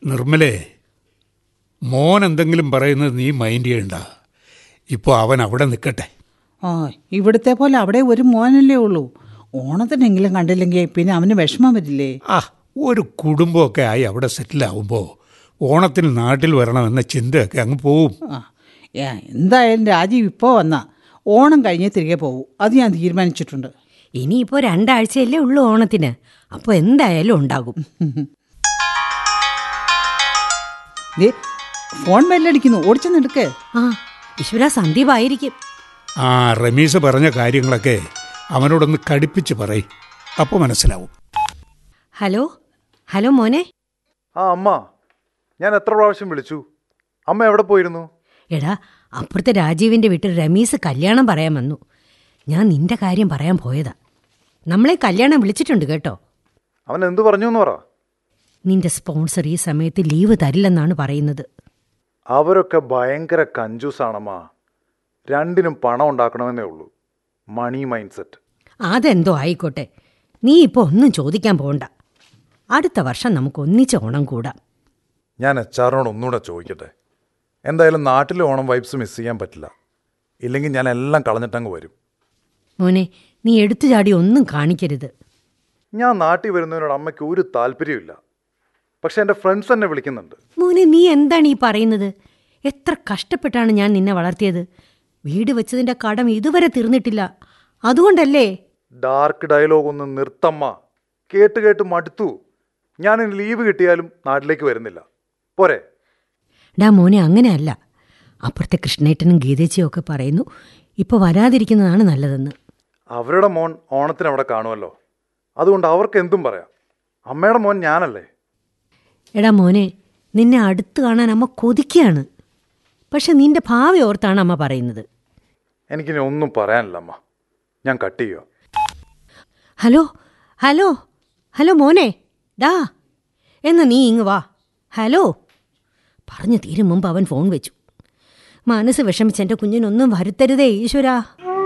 നിർമ്മലേ മോൻ എന്തെങ്കിലും പറയുന്നത് നീ മൈൻഡ് ചെയ്യണ്ട ഇപ്പോൾ അവൻ അവിടെ നിൽക്കട്ടെ ആ ഇവിടുത്തെ പോലെ അവിടെ ഒരു മോനല്ലേ ഉള്ളൂ ഓണത്തിനെങ്കിലും കണ്ടില്ലെങ്കിൽ പിന്നെ അവന് വിഷമം വരില്ലേ ആ ഒരു കുടുംബമൊക്കെ ആയി അവിടെ സെറ്റിലാവുമ്പോൾ ഓണത്തിന് നാട്ടിൽ വരണമെന്ന ചിന്തയൊക്കെ അങ്ങ് പോവും ആ ഏ, എന്തായാലും രാജീവ് ഇപ്പോൾ വന്നാ ഓണം കഴിഞ്ഞേ തിരികെ പോകൂ അത് ഞാൻ തീരുമാനിച്ചിട്ടുണ്ട് ഇനിയിപ്പോ രണ്ടാഴ്ചയല്ലേ ഉള്ളൂ ഓണത്തിന് അപ്പോൾ എന്തായാലും ഉണ്ടാകും ദേ ഫോൺ ബെല്ലടിക്കുന്നു ഓടിച്ചെന്നെടുക്ക് ആ ഈശ്വര സന്ദീപ് ആയിരിക്കും ആ റമീസ് പറഞ്ഞ കാര്യങ്ങളൊക്കെ അവനോടൊന്ന് കടുപ്പിച്ച് പറയും അപ്പോൾ മനസ്സിലാവും ഹലോ ഹലോ മോനെ ആ അമ്മ ഞാൻ എത്ര പ്രാവശ്യം വിളിച്ചു അമ്മ എവിടെ പോയിരുന്നു എടാ അപ്പുറത്തെ രാജീവിന്റെ വീട്ടിൽ രമീസ് കല്യാണം പറയാൻ വന്നു ഞാൻ നിന്റെ കാര്യം പറയാൻ പോയതാ നമ്മളെ കല്യാണം വിളിച്ചിട്ടുണ്ട് കേട്ടോ അവൻ എന്തു പറഞ്ഞു എന്ന് പറ നിന്റെ സ്പോൺസർ ഈ സമയത്ത് ലീവ് തരില്ലെന്നാണ് പറയുന്നത് അവരൊക്കെ ഭയങ്കര കഞ്ചൂസാണമ്മ രണ്ടിനും പണം ഉണ്ടാക്കണമെന്നേ ഉള്ളൂ മണി മൈൻഡ് സെറ്റ് അതെന്തോ ആയിക്കോട്ടെ നീ ഇപ്പോൾ ഒന്നും ചോദിക്കാൻ പോണ്ട അടുത്ത വർഷം നമുക്ക് ഒന്നിച്ച് ഓണം കൂടാം ഞാൻ എച്ച് ആറിനോട് ഒന്നുകൂടെ ചോദിക്കട്ടെ എന്തായാലും നാട്ടിലെ ഓണം വൈബ്സ് മിസ് ചെയ്യാൻ പറ്റില്ല ഇല്ലെങ്കിൽ ഞാൻ എല്ലാം കളഞ്ഞിട്ടങ്ങ് വരും മോനെ നീ എടുത്തു ചാടി ഒന്നും കാണിക്കരുത് ഞാൻ നാട്ടിൽ വരുന്നതിനോട് അമ്മയ്ക്ക് ഒരു താല്പര്യമില്ല പക്ഷെ എൻ്റെ ഫ്രണ്ട്സ് എന്നെ വിളിക്കുന്നുണ്ട് മോനെ നീ എന്താണ് ഈ പറയുന്നത് എത്ര കഷ്ടപ്പെട്ടാണ് ഞാൻ നിന്നെ വളർത്തിയത് വീട് വെച്ചതിന്റെ കടം ഇതുവരെ തീർന്നിട്ടില്ല അതുകൊണ്ടല്ലേ ഡാർക്ക് ഡയലോഗ് ഒന്ന് നിർത്തമ്മ കേട്ട് കേട്ട് മടുത്തു ഞാൻ ഇനി ലീവ് കിട്ടിയാലും നാട്ടിലേക്ക് വരുന്നില്ല പോരെ ഡാ മോനെ അങ്ങനെയല്ല അപ്പുറത്തെ കൃഷ്ണേട്ടനും ഗീതേച്ചിയും ഒക്കെ പറയുന്നു ഇപ്പോൾ വരാതിരിക്കുന്നതാണ് നല്ലതെന്ന് അവരുടെ മോൻ ഓണത്തിന് അവിടെ കാണുമല്ലോ അതുകൊണ്ട് അവർക്ക് എന്തും പറയാം അമ്മയുടെ മോൻ ഞാനല്ലേ എടാ മോനെ നിന്നെ അടുത്ത് കാണാൻ അമ്മ കൊതിക്കുകയാണ് പക്ഷെ നിന്റെ ഭാവി ഓർത്താണ് അമ്മ പറയുന്നത് എനിക്കിനി ഒന്നും പറയാനില്ല അമ്മ ഞാൻ കട്ട് ചെയ്യുക ഹലോ ഹലോ ഹലോ മോനെ ഡാ എന്നാ നീ ഇങ്ങ് വാ ഹലോ പറഞ്ഞു തീരും മുമ്പ് അവൻ ഫോൺ വെച്ചു മനസ്സ് വിഷമിച്ച് എൻ്റെ കുഞ്ഞിനൊന്നും വരുത്തരുതേ ഈശ്വരാ